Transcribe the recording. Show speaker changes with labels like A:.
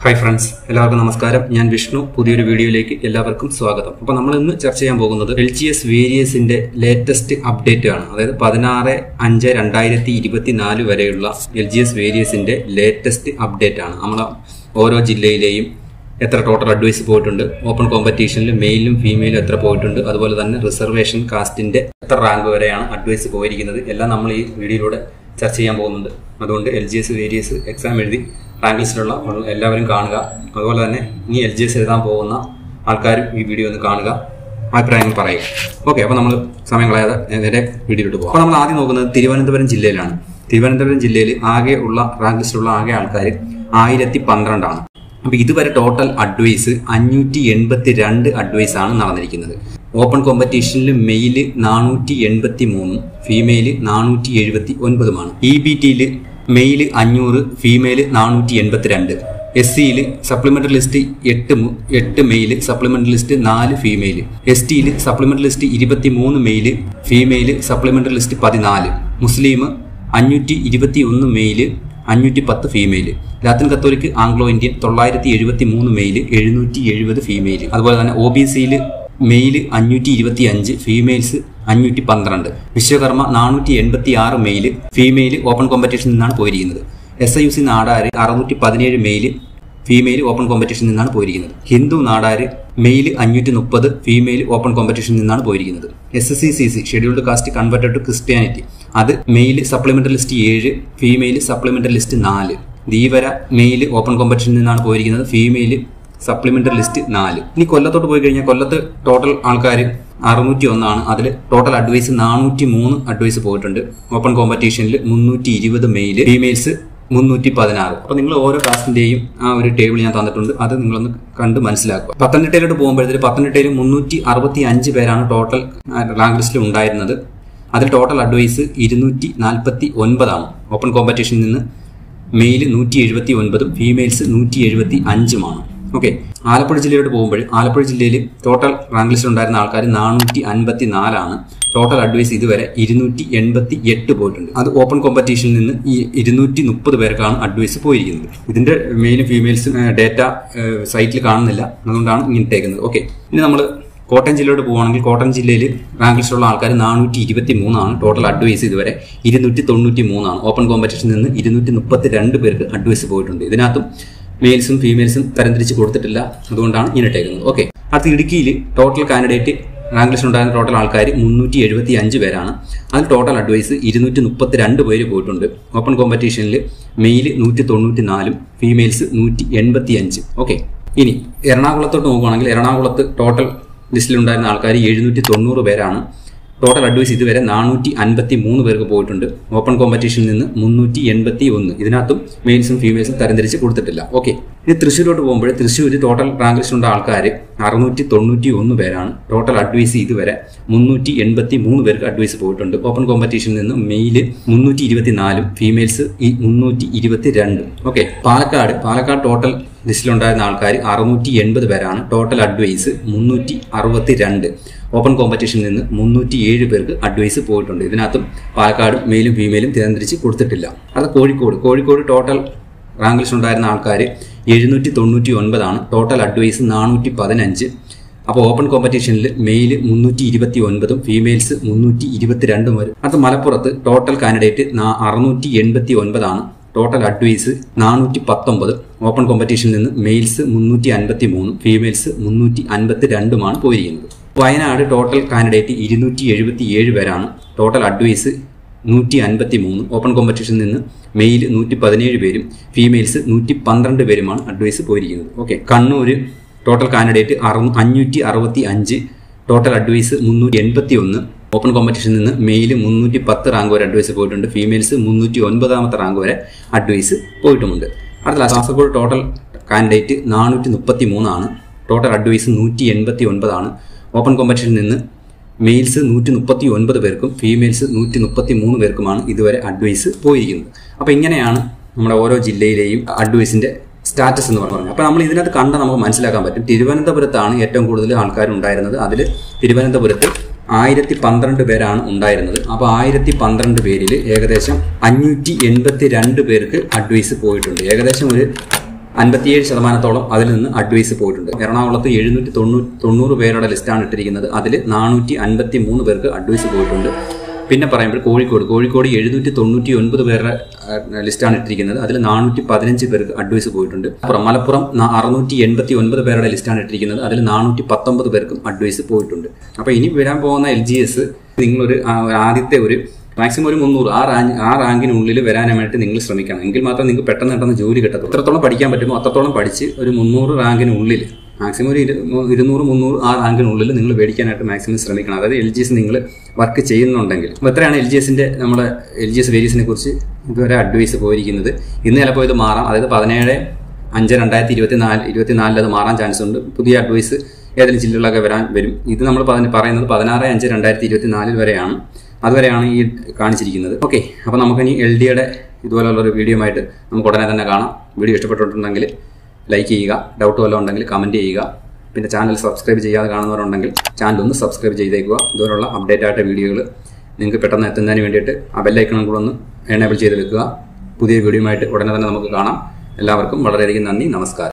A: hi friends എല്ലാവർക്കും നമസ്കാരം ഞാൻ വിഷ്ണു പുതിയൊരു വീഡിയോയിലേക്ക് എല്ലാവർക്കും സ്വാഗതം അപ്പോൾ നമ്മൾ ഇന്ന് ചർച്ച ചെയ്യാൻ പോകുന്നത് എൽ ജി എസ് വേരിയസിന്റെ ലേറ്റസ്റ്റ് അപ്ഡേറ്റ് ആണ് അതായത് പതിനാറ് അഞ്ച് രണ്ടായിരത്തി ഇരുപത്തിനാല് വരെയുള്ള എൽ ജി എസ് വേരിയസിന്റെ ലേറ്റസ്റ്റ് അപ്ഡേറ്റ് ആണ് നമ്മൾ ഓരോ ജില്ലയിലെയും എത്ര ടോട്ടൽ അഡ്വൈസ് പോയിട്ടുണ്ട് ഓപ്പൺ കോമ്പറ്റീഷനിൽ മെയിലും ഫീമെയിലും എത്ര പോയിട്ടുണ്ട് അതുപോലെ തന്നെ റിസർവേഷൻ കാസ്റ്റിന്റെ എത്ര റാങ്ക് വരെയാണ് അഡ്വൈസ് പോയിരിക്കുന്നത് എല്ലാം നമ്മൾ ഈ വീഡിയോയിലൂടെ ചർച്ച ചെയ്യാൻ പോകുന്നുണ്ട് അതുകൊണ്ട് L G S various exam എഴുതി റാങ്ക് ലിസ്റ്റിലുള്ള എല്ലാവരും കാണുക അതുപോലെ തന്നെ ഇനി എൽ ജി എസ് എഴുതാൻ പോകുന്ന ആൾക്കാരും ഈ വീഡിയോ ഒന്ന് കാണുക അഭിപ്രായങ്ങൾ പറയുക ഓക്കെ അപ്പോൾ നമ്മൾ സമയം കളയാതെ നേരെ വീഡിയോയിലോട്ട് പോകും അപ്പോൾ നമ്മൾ ആദ്യം നോക്കുന്നത് തിരുവനന്തപുരം ജില്ലയിലാണ് തിരുവനന്തപുരം ജില്ലയിൽ ആകെ ഉള്ള റാങ്ക് ലിസ്റ്റിലുള്ള ആകെ ആൾക്കാർ ആയിരത്തി പന്ത്രണ്ടാണ് അപ്പൊ ഇതുവരെ ടോട്ടൽ അഡ്വൈസ് അഞ്ഞൂറ്റി എൺപത്തി രണ്ട് അഡ്വൈസ് ആണ് നടന്നിരിക്കുന്നത് ഓപ്പൺ കോമ്പറ്റീഷനിൽ മെയില് നാനൂറ്റി എൺപത്തി മൂന്നും ഫീമെയില് നാനൂറ്റി എഴുപത്തി ഒൻപതുമാണ് ഇ ബി ടിയിൽ മെയില് അഞ്ഞൂറ് ഫീമെയില് നാനൂറ്റി എൺപത്തിരണ്ട് എസ് സിയിൽ സപ്ലിമെന്ററി ലിസ്റ്റ് എട്ട് മു- എട്ട് മെയില് സപ്ലിമെന്ററി ലിസ്റ്റ് നാല് ഫീമെയില് എസ് ടിയിൽ സപ്ലിമെന്ററി ലിസ്റ്റ് ഇരുപത്തി മൂന്ന് മെയില് ഫീമെയില് സപ്ലിമെന്ററി ലിസ്റ്റ് പതിനാല് മുസ്ലിം അഞ്ഞൂറ്റി ഇരുപത്തി ഒന്ന് മെയില് അഞ്ഞൂറ്റി പത്ത് female Latin Catholic Anglo Indian തൊള്ളായിരത്തി എഴുപത്തി മൂന്ന് മെയില് എഴുന്നൂറ്റി എഴുപത് ഫീമെയില് അതുപോലെ തന്നെ ഒ ബി സിയിൽ മെയില് അഞ്ഞൂറ്റി ഇരുപത്തി അഞ്ച് ഫീമെയിൽസ് അഞ്ഞൂറ്റി പന്ത്രണ്ട് വിശ്വകർമ്മ നാനൂറ്റി എൺപത്തി ആറ് മെയില് ഫീമെയിൽ ഓപ്പൺ കോമ്പറ്റീഷനിൽ നിന്നാണ് പോയിരിക്കുന്നത് S I U C Nadar അറുന്നൂറ്റി പതിനേഴ് മെയില് ഫീമെയിൽ ഓപ്പൺ കോമ്പറ്റീഷനിൽ നിന്നാണ് പോയിരിക്കുന്നത് ഹിന്ദു നാടാര് മെയിൽ അഞ്ഞൂറ്റി മുപ്പത് ഫീമെയിൽ ഓപ്പൺ കോമ്പറ്റീഷനിൽ നിന്നാണ് പോയിരിക്കുന്നത് S S C C C scheduled caste converted to Christianity അത് മെയിൽ സപ്ലിമെന്ററി ലിസ്റ്റ് ഏഴ് ഫീമെയിൽ സപ്ലിമെന്ററി ലിസ്റ്റ് നാല് ധീവര മെയിൽ ഓപ്പൺ കോമ്പറ്റീഷനിൽ നിന്നാണ് പോയിരിക്കുന്നത് ഫീമെയിൽ സപ്ലിമെന്ററി ലിസ്റ്റ് നാല് ഇനി കൊല്ലത്തോട്ട് പോയി കഴിഞ്ഞാൽ കൊല്ലത്ത് ടോട്ടൽ ആൾക്കാർ അറുന്നൂറ്റി ഒന്നാണ് അതിൽ ടോട്ടൽ അഡ്വൈസ് നാനൂറ്റി മൂന്ന് അഡ്വൈസ് പോയിട്ടുണ്ട് ഓപ്പൺ കോമ്പറ്റീഷനിൽ മുന്നൂറ്റി ഇരുപത് മെയില് ഫീമെയിൽസ് മുന്നൂറ്റി പതിനാറ് അപ്പൊ നിങ്ങൾ ഓരോ കാസ്റ്റിന്റെയും ആ ഒരു ടേബിൾ ഞാൻ തന്നിട്ടുണ്ട് അത് നിങ്ങളൊന്ന് കണ്ട് മനസ്സിലാക്കുക പത്തനംതിട്ടയിലോട്ട് പോകുമ്പോഴത്തേക്ക് പത്തനംതിട്ടയിൽ മുന്നൂറ്റി അറുപത്തി അഞ്ച് പേരാണ് ടോട്ടൽ റാങ്ക് ലിസ്റ്റിൽ ഉണ്ടായിരുന്നത് അതിൽ ടോട്ടൽ അഡ്വൈസ് ഇരുന്നൂറ്റി നാൽപ്പത്തി ഒൻപതാണ് ഓപ്പൺ കോമ്പറ്റീഷനിൽ നിന്ന് മെയിൽ നൂറ്റി എഴുപത്തി ഒൻപതും ഫീമെയിൽസ് നൂറ്റി എഴുപത്തി അഞ്ചുമാണ് ഓക്കെ ആലപ്പുഴ ജില്ലയിലോട്ട് പോകുമ്പോൾ ആലപ്പുഴ ജില്ലയിൽ ടോട്ടൽ റാങ്ക് ലിസ്റ്റ് ഉണ്ടായിരുന്ന ആൾക്കാർ നാനൂറ്റി അൻപത്തി നാലാണ് ടോട്ടൽ അഡ്വൈസ് ഇതുവരെ ഇരുന്നൂറ്റി എൺപത്തി എട്ട് പോയിട്ടുണ്ട് അത് ഓപ്പൺ കോമ്പറ്റീഷനിൽ നിന്ന് ഈ ഇരുന്നൂറ്റി മുപ്പത് പേർക്കാണ് അഡ്വൈസ് പോയിരിക്കുന്നത് ഇതിന്റെ മെയിലും ഫീമെയിൽസും ഡേറ്റ സൈറ്റിൽ കാണുന്നില്ല അതുകൊണ്ടാണ് ഇങ്ങനെ ഇട്ടേക്കുന്നത് ഓക്കെ ഇനി നമ്മൾ കോട്ടയം ജില്ലയോട് പോവുകയാണെങ്കിൽ കോട്ടയം ജില്ലയിൽ റാങ്ക് ലിസ്റ്റുള്ള ആൾക്കാർ നാനൂറ്റി ഇരുപത്തി മൂന്നാണ് ടോട്ടൽ അഡ്വൈസ് ഇതുവരെ ഇരുന്നൂറ്റി തൊണ്ണൂറ്റി മൂന്നാണ് ഓപ്പൺ കോമ്പറ്റീഷനിൽ നിന്ന് ഇരുന്നൂറ്റി മുപ്പത്തി രണ്ട് പേർക്ക് അഡ്വൈസ് പോയിട്ടുണ്ട് ഇതിനകത്തും മെയിൽസും ഫീമെയിൽസും തരംതിരിച്ച് കൊടുത്തിട്ടില്ല അതുകൊണ്ടാണ് ഇങ്ങനെ ഇട്ടേക്കുന്നത് ഓക്കെ അടുത്ത ഇടുക്കിയിൽ ടോട്ടൽ കാൻഡിഡേറ്റ് റാങ്ക് ലിസ്റ്റ് ഉണ്ടായിരുന്ന ടോട്ടൽ ആൾക്കാർ മുന്നൂറ്റി എഴുപത്തി അഞ്ച് പേരാണ് അതിൽ ടോട്ടൽ അഡ്വൈസ് ഇരുന്നൂറ്റി മുപ്പത്തി രണ്ട് പേര് പോയിട്ടുണ്ട് ഓപ്പൺ കോമ്പറ്റീഷനിൽ മെയിൽ നൂറ്റി തൊണ്ണൂറ്റി നാലും ഫീമെയിൽസ് നൂറ്റി എൺപത്തി അഞ്ച് ഓക്കെ ഇനി എറണാകുളത്തോട്ട് നോക്കുകയാണെങ്കിൽ എറണാകുളത്ത് ടോട്ടൽ ലിസ്റ്റിലുണ്ടായിരുന്ന ആൾക്കാർ എഴുന്നൂറ്റി തൊണ്ണൂറ് പേരാണ് ടോട്ടൽ അഡ്വൈസ് ഇതുവരെ നാനൂറ്റി അൻപത്തി മൂന്ന് പേർക്ക് പോയിട്ടുണ്ട് ഓപ്പൺ കോമ്പറ്റീഷനിൽ നിന്ന് മുന്നൂറ്റി എൺപത്തി ഒന്ന് ഇതിനകത്തും മെയിൽസും ഫീമെയിൽസും തരംതിരിച്ച് കൊടുത്തിട്ടില്ല ഓക്കെ ഇനി തൃശ്ശൂരോട്ട് പോകുമ്പോൾ തൃശ്ശൂർ ടോട്ടൽ റാങ്ക് ലിസ്റ്റുള്ള ആൾക്കാർ അറുന്നൂറ്റി തൊണ്ണൂറ്റി ഒന്ന് പേരാണ് ടോട്ടൽ അഡ്വൈസ് ഇതുവരെ മുന്നൂറ്റി എൺപത്തി മൂന്ന് പേർക്ക് അഡ്വൈസ് പോയിട്ടുണ്ട് ഓപ്പൺ കോമ്പറ്റീഷനിൽ നിന്ന് മെയില് മുന്നൂറ്റി ഇരുപത്തി നാലും ഫീമെയിൽസ് ഈ മുന്നൂറ്റി ഇരുപത്തി രണ്ടും ഓക്കെ പാലക്കാട് പാലക്കാട് ടോട്ടൽ ലിസ്റ്റിലുണ്ടായിരുന്ന ആൾക്കാർ അറുന്നൂറ്റി എൺപത് പേരാണ് ടോട്ടൽ അഡ്വൈസ് മുന്നൂറ്റി അറുപത്തി രണ്ട് ഓപ്പൺ കോമ്പറ്റീഷനിൽ നിന്ന് മുന്നൂറ്റി ഏഴ് പേർക്ക് അഡ്വൈസ് പോയിട്ടുണ്ട് ഇതിനകത്തും പാലക്കാട് മെയിലും ഫീമെയിലും തിരഞ്ഞെടുത്ത് കൊടുത്തിട്ടില്ല അത് Kozhikode Kozhikode total rank list ഉണ്ടായിരുന്ന ആൾക്കാർ എഴുന്നൂറ്റി തൊണ്ണൂറ്റി ഒൻപതാണ് ടോട്ടൽ അഡ്വൈസ് നാനൂറ്റി പതിനഞ്ച് അപ്പോൾ ഓപ്പൺ കോമ്പറ്റീഷനിൽ മെയിൽ മുന്നൂറ്റി ഇരുപത്തി ഒൻപതും ഫീമെയിൽസ് മുന്നൂറ്റി ഇരുപത്തിരണ്ടും വരും അത് മലപ്പുറത്ത് ടോട്ടൽ കാൻഡിഡേറ്റ് അറുന്നൂറ്റി എൺപത്തി ഒൻപതാണ് ടോട്ടൽ അഡ്വൈസ് നാനൂറ്റി പത്തൊമ്പത് ഓപ്പൺ കോമ്പറ്റീഷനിൽ നിന്ന് മെയിൽസ് മുന്നൂറ്റി അൻപത്തി മൂന്നും ഫീമെയിൽസ് മുന്നൂറ്റി അൻപത്തി രണ്ടുമാണ് പോയിരിക്കുന്നത് വയനാട് ടോട്ടൽ കാൻഡിഡേറ്റ് ഇരുന്നൂറ്റി എഴുപത്തി ഏഴ് പേരാണ് ടോട്ടൽ അഡ്വൈസ് നൂറ്റി അൻപത്തി മൂന്ന് ഓപ്പൺ കോമ്പറ്റീഷനിൽ നിന്ന് മെയിൽ നൂറ്റി പതിനേഴ് പേരും ഫീമെയിൽസ് നൂറ്റി പന്ത്രണ്ട് പേരുമാണ് അഡ്വൈസ് പോയിരിക്കുന്നത് ഓക്കെ കണ്ണൂര് ടോട്ടൽ കാൻഡിഡേറ്റ് അറു അഞ്ഞൂറ്റി അറുപത്തി അഞ്ച് ടോട്ടൽ അഡ്വൈസ് മുന്നൂറ്റി എൺപത്തി ഒന്ന് ഓപ്പൺ കോമ്പറ്റീഷനിൽ നിന്ന് മെയിൽ മുന്നൂറ്റി പത്ത് റാങ്ക് വരെ അഡ്വൈസ് പോയിട്ടുണ്ട് ഫീമെയിൽസ് മുന്നൂറ്റി ഒൻപതാമത്തെ റാങ്ക് വരെ അഡ്വൈസ് പോയിട്ടുമുണ്ട് അടുത്ത കാസർഗോഡ് ടോട്ടൽ കാൻഡിഡേറ്റ് നാനൂറ്റി മുപ്പത്തി മൂന്നാണ് ടോട്ടൽ അഡ്വൈസ് നൂറ്റി എൺപത്തി ഒൻപതാണ് ഓപ്പൺ കോമ്പറ്റീഷനിൽ നിന്ന് മെയിൽസ് നൂറ്റി മുപ്പത്തി ഒൻപത് പേർക്കും ഫീമെയിൽസ് നൂറ്റി മുപ്പത്തി മൂന്ന് പേർക്കുമാണ് ഇതുവരെ അഡ്വൈസ് പോയിരിക്കുന്നത് അപ്പോൾ ഇങ്ങനെയാണ് നമ്മുടെ ഓരോ ജില്ലയിലെയും അഡ്വൈസിന്റെ സ്റ്റാറ്റസ് എന്ന് പറഞ്ഞു അപ്പോൾ നമ്മൾ ഇതിനകത്ത് കണ്ട നമുക്ക് മനസ്സിലാക്കാൻ പറ്റും തിരുവനന്തപുരത്താണ് ഏറ്റവും കൂടുതൽ ആൾക്കാർ ഉണ്ടായിരുന്നത് അതിൽ തിരുവനന്തപുരത്ത് ആയിരത്തി പന്ത്രണ്ട് പേരാണ് ഉണ്ടായിരുന്നത് അപ്പോൾ ആയിരത്തി പന്ത്രണ്ട് പേരിൽ ഏകദേശം അഞ്ഞൂറ്റി എൺപത്തി രണ്ട് പേർക്ക് അഡ്വൈസ് പോയിട്ടുണ്ട് ഏകദേശം ഒരു അൻപത്തിയേഴ് ശതമാനത്തോളം അതിൽ നിന്ന് അഡ്വൈസ് പോയിട്ടുണ്ട് എറണാകുളത്ത് എഴുന്നൂറ്റി തൊണ്ണൂറ്റി തൊണ്ണൂറ് പേരുടെ ലിസ്റ്റാണ് ഇട്ടിരിക്കുന്നത് അതിൽ നാനൂറ്റി അൻപത്തി മൂന്ന് പേർക്ക് അഡ്വൈസ് പോയിട്ടുണ്ട് പിന്നെ പറയുമ്പോൾ കോഴിക്കോട് കോഴിക്കോട് എഴുന്നൂറ്റി തൊണ്ണൂറ്റി ഒൻപത് പേരുടെ ലിസ്റ്റാണ് ഇട്ടിരിക്കുന്നത് അതിൽ നാനൂറ്റി പതിനഞ്ച് പേർക്ക് അഡ്വൈസ് പോയിട്ടുണ്ട് അപ്പുറം മലപ്പുറം അറുന്നൂറ്റി എൺപത്തി ഒൻപത് പേരുടെ ലിസ്റ്റാണ് ഇട്ടിരിക്കുന്നത് അതിൽ നാനൂറ്റി പത്തൊമ്പത് പേർക്കും അഡ്വൈസ് പോയിട്ടുണ്ട് അപ്പോൾ ഇനി വരാൻ പോകുന്ന എൽ ജി എസ് നിങ്ങളൊരു ആ, ആദ്യത്തെ ഒരു മാക്സിമം ഒരു മുന്നൂറ് ആ റാങ്ക് ആ റാങ്കിനുള്ളിൽ വരാനായിട്ട് നിങ്ങൾ ശ്രമിക്കണം എങ്കിൽ മാത്രം നിങ്ങൾക്ക് പെട്ടെന്ന് പെട്ടെന്ന് ജോലി കിട്ടത്തുള്ളൂ എത്രത്തോളം പഠിക്കാൻ പറ്റുമോ അത്രത്തോളം പഠിച്ച് ഒരു മുന്നൂറ് റാങ്കിനുള്ളിൽ മാക്സിമം ഒരു ഇരു- ഇരുന്നൂറ് മുന്നൂറ് ആ റാങ്കിനുള്ളിൽ നിങ്ങൾ മേടിക്കാനായിട്ട് മാക്സിമം ശ്രമിക്കണം അതായത് എൽ ജി എസ് നിങ്ങൾ വർക്ക് ചെയ്യുന്നുണ്ടെങ്കിൽ അപ്പോൾ എത്രയാണ് എൽ ജി എസിൻ്റെ നമ്മുടെ എൽ ജി എസ് വേരിയസിനെ കുറിച്ച് ഇതുവരെ അഡ്വൈസ് പോയിരിക്കുന്നത് ഇന്ന് ചിലപ്പോൾ ഇത് മാറാം അതായത് പതിനേഴ് അഞ്ച് രണ്ടായിരത്തി ഇരുപത്തി നാല് ഇരുപത്തിനാലിൽ അത് മാറാൻ ചാൻസ് ഉണ്ട് പുതിയ അഡ്വൈസ് ഏതെങ്കിലും ജില്ലകളിലൊക്കെ വരാൻ വരും ഇത് നമ്മൾ പതിന- പറയുന്നത് പതിനാറ് അഞ്ച് രണ്ടായിരത്തി ഇരുപത്തി നാലിൽ വരെയാണ് അതുവരെയാണ് ഈ കാണിച്ചിരിക്കുന്നത് ഓക്കെ അപ്പോൾ നമുക്കിനി എൽ ഡിയുടെ ഇതുപോലുള്ള ഒരു വീഡിയോ ആയിട്ട് നമുക്ക് ഉടനെ തന്നെ കാണാം വീഡിയോ ഇഷ്ടപ്പെട്ടിട്ടുണ്ടെങ്കിൽ ലൈക്ക് ചെയ്യുക ഡൗട്ട് വല്ലതും ഉണ്ടെങ്കിൽ കമൻറ്റ് ചെയ്യുക പിന്നെ ചാനൽ സബ്സ്ക്രൈബ് ചെയ്യാതെ കാണുന്നവരുണ്ടെങ്കിൽ ചാനൽ ഒന്ന് സബ്സ്ക്രൈബ് ചെയ്തേക്കുക ഇതുപോലുള്ള അപ്ഡേറ്റ് ആയിട്ട് വീഡിയോകൾ നിങ്ങൾക്ക് പെട്ടെന്ന് എത്തുന്നതിന് വേണ്ടിയിട്ട് ആ ബെല്ലൈക്കണം കൂടെ ഒന്ന് എനേബിൾ ചെയ്ത് വെക്കുക പുതിയ വീഡിയോ ആയിട്ട് ഉടനെ തന്നെ നമുക്ക് കാണാം എല്ലാവർക്കും വളരെയധികം നന്ദി നമസ്കാരം